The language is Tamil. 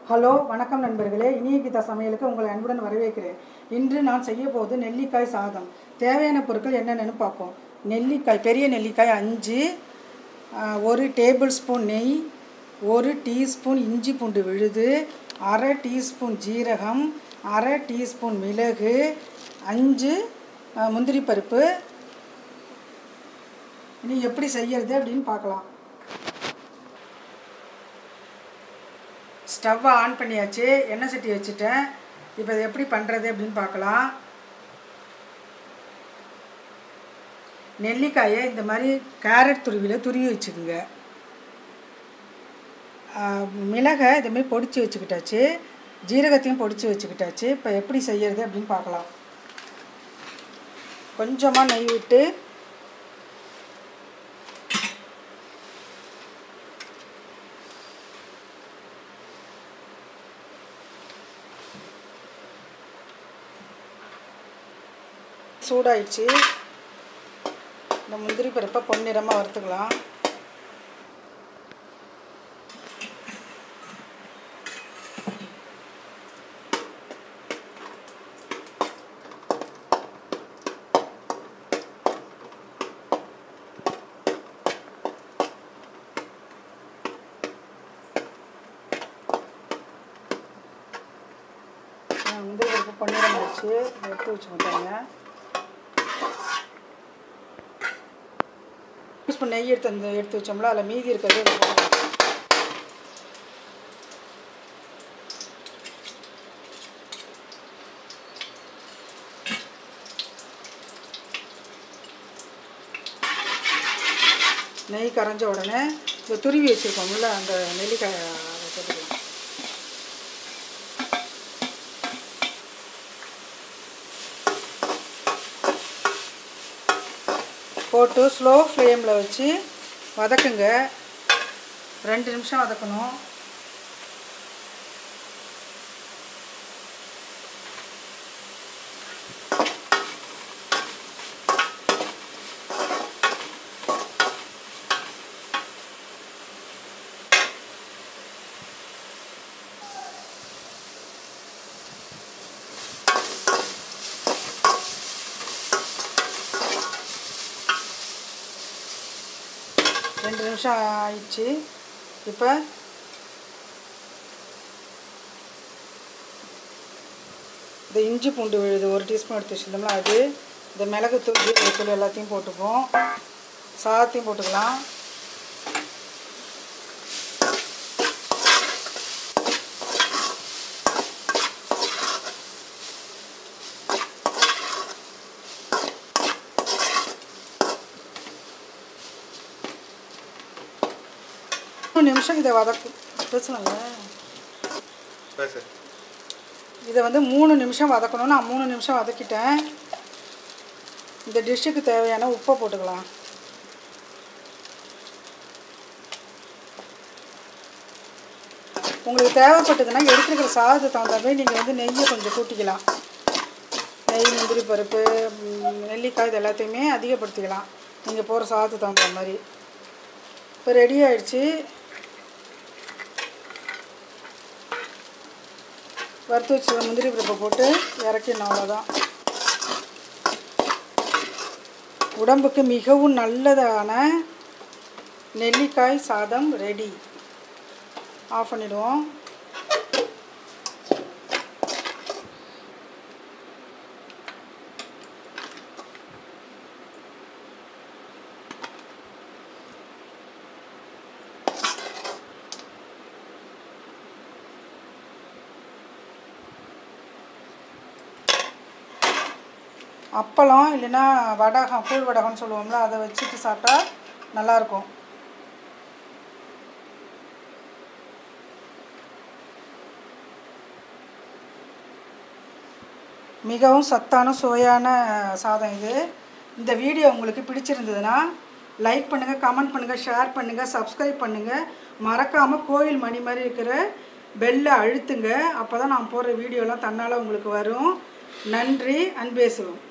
ஹலோ வணக்கம் நண்பர்களே இனிய கீதா சமையலுக்கு உங்களை அன்புடன் வரவேற்கிறேன் இன்று நான் செய்ய போவது நெல்லிக்காய் சாதம் தேவையான பொருட்கள் என்னென்னு பார்ப்போம் நெல்லிக்காய் பெரிய நெல்லிக்காய் அஞ்சு ஆ, ஒரு டேபிள் ஸ்பூன் நெய் ஒரு டீஸ்பூன் இஞ்சி பூண்டு விழுது அரை டீஸ்பூன் ஜீரகம் அரை டீஸ்பூன் மிளகு அஞ்சு ஆ, முந்திரி பருப்பு இனி எப்படி செய்யறது அப்படின்னு பார்க்கலாம் ஸ்டவ்வை ஆன் பண்ணியாச்சு எண்ணெய் சட்டி வச்சுட்டேன் இப்போ இதை எப்படி பண்ணுறது அப்படின்னு பார்க்கலாம் நெல்லிக்காயை இந்த மாதிரி கேரட் துருவியில் துருவி வச்சுக்கோங்க ஆஹ், மிளகை இந்த மாதிரி பொடிச்சு வச்சுக்கிட்டாச்சு ஜீரகத்தையும் பொடிச்சு வச்சுக்கிட்டாச்சு இப்போ எப்படி செய்யறது அப்படின்னு பார்க்கலாம் கொஞ்சமாக நெய் விட்டு சூடாயிடுச்சு இந்த முந்திரி பருப்பை பொன்னிறமாக வறுத்துக்கலாம் ஆ, முந்திரி பருப்பு பொன்னிறம் ஆயிடுச்சு இதை எடுத்து வச்சு மாட்டாங்க ஸ்பூன் நெய் எடுத்து அந்த எடுத்து வச்சோம்ல அதில் மீதி இருக்கிறது இதில் போடணும். நெய் கரைஞ்ச உடனே இந்த துருவி வச்சுருக்கோம்ல அந்த நெல்லிக்காய் அதை போட்டுக்கலாம் போட்டு ஸ்லோ ஃப்ளேமில் வச்சு வதக்குங்க ரெண்டு நிமிஷம் வதக்கணும் ரெண்டு நிமிஷம் ஆயிடுச்சு இப்போ இந்த இஞ்சி பூண்டு விழுது ஒரு டீஸ்பூன் எடுத்து வச்சுருந்தோம்ல அது இந்த மிளகுத்தூள் ஜீரகத்தூள் எல்லாத்தையும் போட்டுப்போம் சாதத்தையும் போட்டுக்கலாம் மூணு நிமிஷம் இதை வதக்கு பேசலாம்ல பேசு இதை வந்து மூணு நிமிஷம் வதக்கணும் நான் மூணு நிமிஷம் வதக்கிட்டேன் இந்த டிஷ்ஷுக்கு தேவையான உப்பை போட்டுக்கலாம் உங்களுக்கு தேவைப்பட்டதுன்னா எடுத்துருக்கிற சாதத்தை தகுந்த மாதிரி நீங்கள் வந்து நெய்யை கொஞ்சம் கூட்டிக்கலாம் நெய் முந்திரி பருப்பு ம், நெல்லிக்காய் இது எல்லாத்தையுமே அதிகப்படுத்திக்கலாம் நீங்கள் போகிற சாதத்துக்கு தகுந்த மாதிரி இப்போ ரெடி ஆயிடுச்சு வறுத்து வச்சு முந்திரி பருப்பை போட்டு இறக்கிடணும் அவ்வளோதான் உடம்புக்கு மிகவும் நல்லதான நெல்லிக்காய் சாதம் ரெடி ஆஃப் பண்ணிடுவோம் அப்பளம் இல்லைன்னா வடகம் கூழ் வடகம்னு சொல்லுவோம்ல அதை வச்சுட்டு சாப்பிட்டா நல்லாயிருக்கும் மிகவும் சத்தான சுவையான சாதம் இது இந்த வீடியோ உங்களுக்கு பிடிச்சிருந்ததுன்னா லைக் பண்ணுங்கள் கமெண்ட் பண்ணுங்கள் ஷேர் பண்ணுங்கள் சப்ஸ்கிரைப் பண்ணுங்கள் மறக்காமல் கோயில் மணி மாதிரி இருக்கிற பெல்லை அழுத்துங்க அப்போ தான் நான் போடுற வீடியோலாம் தன்னால் உங்களுக்கு வரும் நன்றி அன்பேசுவோம்